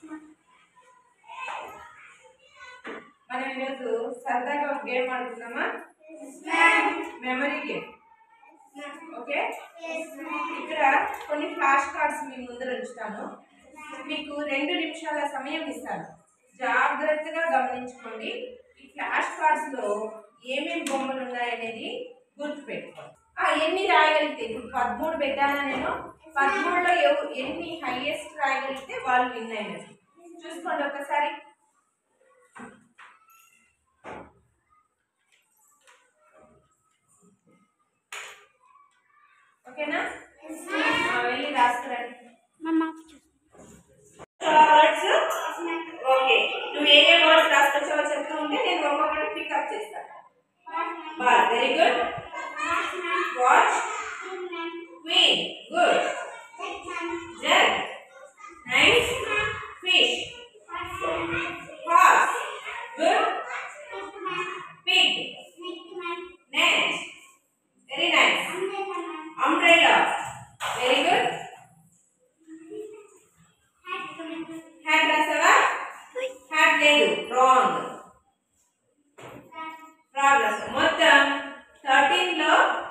మనం ఈరోజు సరదాగా ఒక గేమ్ ఆడుతున్నామా మెమరీ గేమ్ ఓకే ఇక్కడ కొన్ని ఫ్లాష్ కార్డ్స్ మీ ముందర ఉంచుతాను మీకు రెండు నిమిషాల సమయం ఇస్తాను జాగ్రత్తగా గమనించుకోండి ఈ ఫ్లాష్ కార్డ్స్ లో ఏమేమి బొమ్మలు ఉన్నాయనేది గుర్తుపెట్టుకోండి ఆ, ఎన్ని రాయగలిగితే ఇప్పుడు పదమూడు పెట్టానా నేను పదమూడులో ఎవ- ఎన్ని హైయెస్ట్ రాయగలిగితే వాళ్ళు విన్ అయినది చూసుకోండి ఒకసారి ఓకేనా ఆ, వెళ్ళి రాసుకురండి వర్డ్స్ ఓకే నువ్వు ఏ ఏ వర్డ్స్ రాసుకొచ్చావో చెప్తూ ఉంటే నేను ఒక్కొక్కటి పికప్ చేస్తాను ball very good watch queen good jug nice fish horse good pig net very nice umbrella very good hat రాసావా హ్యాట్ లేదు రాంగ్ రాంగ్ రాసా మొత్తం థర్టీన్ లో